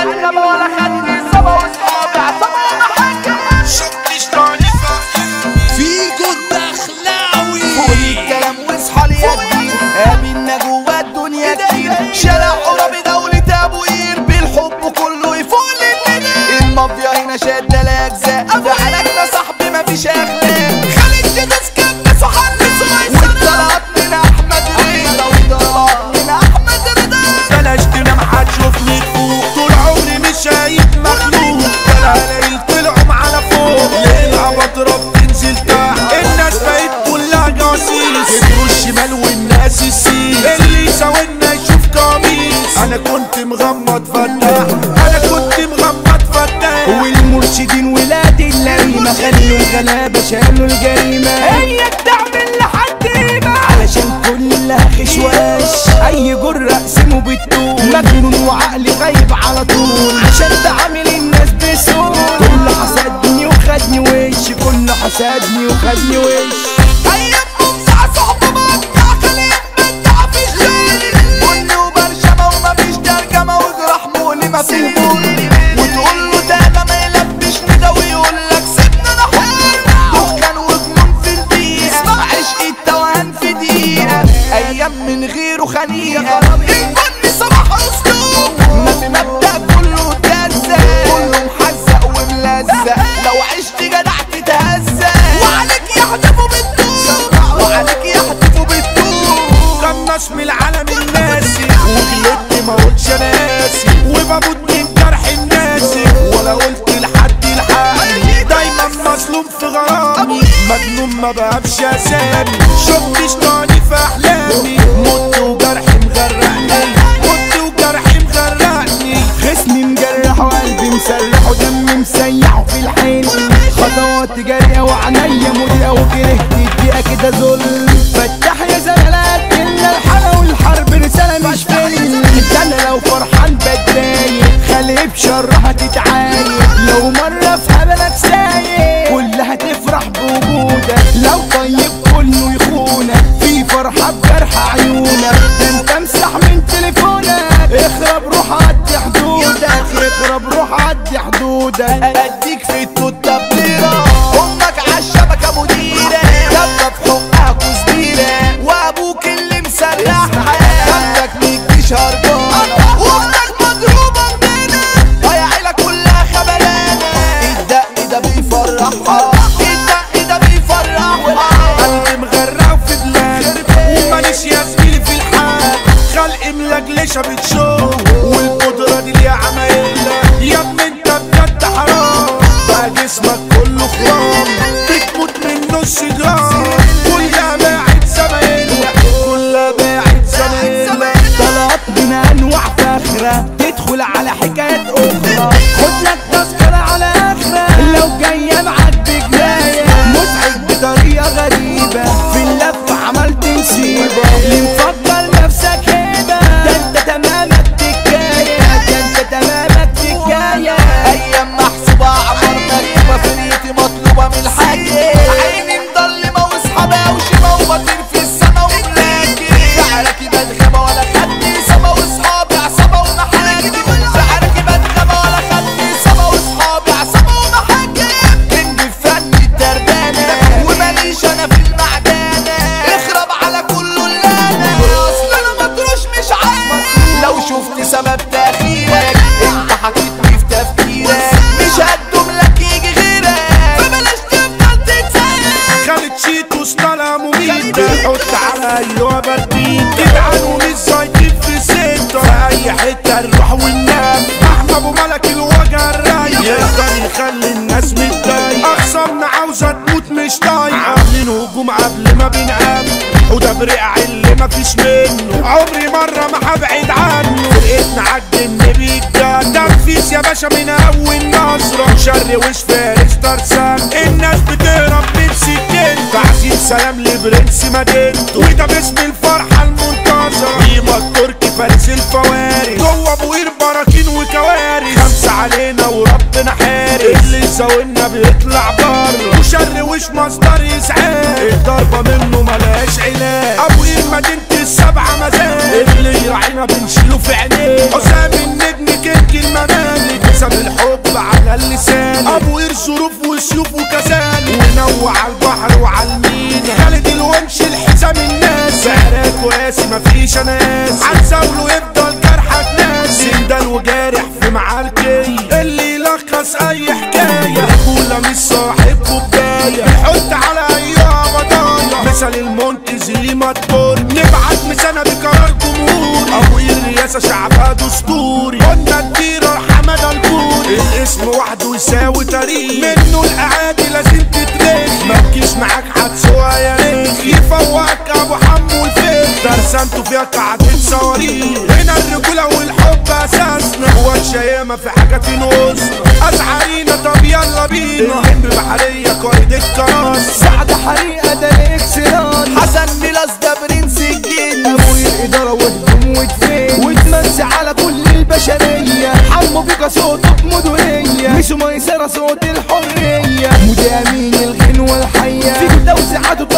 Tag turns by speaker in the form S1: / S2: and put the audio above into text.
S1: بدخبة ولا خدني سما واصحابي عصابة ولا حاجة
S2: شفتش تاني فيجو الدخلاوي
S1: فوق الكلام واصحى لي يا كبير قابلنا جوا الدنيا كتير شارع قرب دولة ابو قير بالحب كله يفوق للنجاة المافيا هنا شادة الاجزاء في علاجنا صاحبي مفيش اخلاق خالد جدس كبس وحنس والطلعت من احمد رضا والطلعت من احمد رضا
S2: بلاش تنام هتشوفني فوق طول عمري مش شايف مخلوق العلايل طلعوا على فوق الهوا ضرب تنزل تحت الناس بقت كلها جواسيس يجروا الشمال والناس السيس اللي يساوينا يشوف قميص انا كنت مغمض فتح انا كنت مغمض فتح
S3: والمرشدين ولاد اللئيمة خلوا الغلابة شالوا الجريمة هي تعمل لحد قيمة علشان كلها خشواش أي جرة اقسمه بالطول مجنون وعقلي غايب على طول عشان تعامل الناس بسوء كل حسدني وخدني وش كل حسدني وخدني وش
S1: ايام ممسعة صحبة مقطع خليك مدع في الشارع بن وبرشمة ومفيش ترجمة وجراح مؤلمة في البول وتقول له ده ما يلبش ندى ويقول لك سيبنا انا حر دخان وجنون في البيئة اسمع عشق التوهان في دقيقة ايام من غيره خنيقة البن صباح اسلوب ما في مبدأ كله اتهزق كله محزق وملزق لو عشت جدع تتهزق وعليك يحدفوا بالطوب وعليك يحدفوا بالطوب
S2: كم ناس من العالم الناسي وغلطت ما قلتش ناسي وبموت من جرح الناسي ولا قلت لحد الحق دايما مظلوم في غرامي مجنون ما بهبش اسامي شفتش تاني في احلامي مت وجرحي مغرقني مت وجرحي مغرقني
S3: خصمي مجرح وقلبي مسرح ودمي مسيح في الحين خطوات جارية وعنيا مضيئة وكرهت الدقيقة كده ظلم فتح يا زمالات إلا الحلا والحرب رسالة مش فيلم ده أنا لو فرحان بتضايق خلي بشرها تتعايق لو مرة في هبلك سايق كلها تفرح بوجودك لو طيب كله يخونك في فرحة بجرح عيونك ده انت امسح من تليفونك اخرب روح عدي حدودك اخرب روح عدي حدودك
S1: اديك في التوتة بليرة امك عالشبكة مديرة دبة في حقها كزبيرة وابوك اللي مسرحها خدك ميجيش هربانة واختك مضروبة مننا ويا عيلة كلها خبلانة الدق ده بيفرحها الدق ده بيفرحها
S2: قلبي مغرق في بلاد وماليش يا زميلي في الحال خلقي ملجلشة بتشوف والقدرة دي ليها عمايلها يا ابني انت بجد حرام بقى جسمك كله خرام بتموت من نص جرام كلها باعت زمايلها كلها باعت زمايلها
S3: طلعت بنا انواع فاخرة تدخل على حكايات اخرى خد لك تذكرة على اخرة لو جاية معاك بجناية مزعج بطريقة غريبة في اللف عملت نسيبة اللي مفكر نفسك هيبة ده انت تمامك تكاية ده انت تمامك تكاية
S1: ايام محسوبة عمر مكتوبة فريتي مطلوبة من الحاج عيني مضلمة واصحابها وشمة وبطير في السما وملاكي شعرك بتغابة ولا خدني سما واصحابي عصابة ومحاكي شعرك بتغابة ولا خدني سما واصحابي عصابة ومحاكي كنج في فن التربانة وماليش انا في المعدانة اخرب على كله اللي انا اصل انا مطروش مش عارف لو شفت سبب تأخيرك انت حطيتني في تفكيرك مش هدوم لك يجي غيرك فبلاش تفضل تتسرق
S2: خالد شيتوس طالع مميت بيحط على ايوه بردين جدعان ومش زايدين في سته في اي حته نروح وننام احمد ابو ملك الوجه الرايق يقدر يخلي الناس متضايقه اخصامنا عاوزه تموت مش طايقه عاملين هجوم قبل ما بنقام وده برقع اللي مفيش منه عمري مره ما هبعد عنه فرقتنا عالجن بيتجن تنفيذ يا باشا من اول نظره شر وش فارس ترسان الناس بتهرب من سكين تعزيم سلام لبرنس مدينته وده باسم الفرحه المنتظره قيمه التركي فارس الفوارس جوه ابو قير براكين وكوارث خمسه علينا وربنا حارس اللي يساوينا بيطلع بره وشر وش مصدر يسعاد الضربه منه ملهاش علاج ابو قير مدينه السبعه مزاج اللي يراعينا بنشيله في عينيه حسام النجم كيك المنام اللسان ابو قرش ظروف وسيوف وكسان ونوع على البحر وعلى المينا خالد الونش الحزام الناس سعرك وقاسي مفيش ناس هتزاوله يفضل جرحك ناس سندال وجارح في معاركي اللي يلخص اي حكايه رجوله مش صاحب كوبايه بيحط على ايها بضايا مثل المنتج اللي مدبور نبعت مسانه بقرار جمهور ابو الرئاسه شعبها دستوري قلنا الديره حماده البوري الاسم وحده يساوي تاريخ منه الاعادي لازم تتريخ ما تجيش معاك حدسوها يا ريخ يفوقك ابو حمو الفيخ ترسمته فيها قاعدة صواريخ هنا الرجولة والحب اساسنا هو الشيامة في حاجة تنقصنا ازعرينا طب يلا بينا الهند بحرية قائد الكراس
S3: سعد حريقة ده الاكسران
S1: حسن ميلاس ده برنس الجن
S3: ابويا الاداره وهدوم ودفين وتمسي على كل البشريه حمو بيكا صوته بمدوريه مش ميسره صوت الحريه مدامين الغنوه الحيه في توزيعاته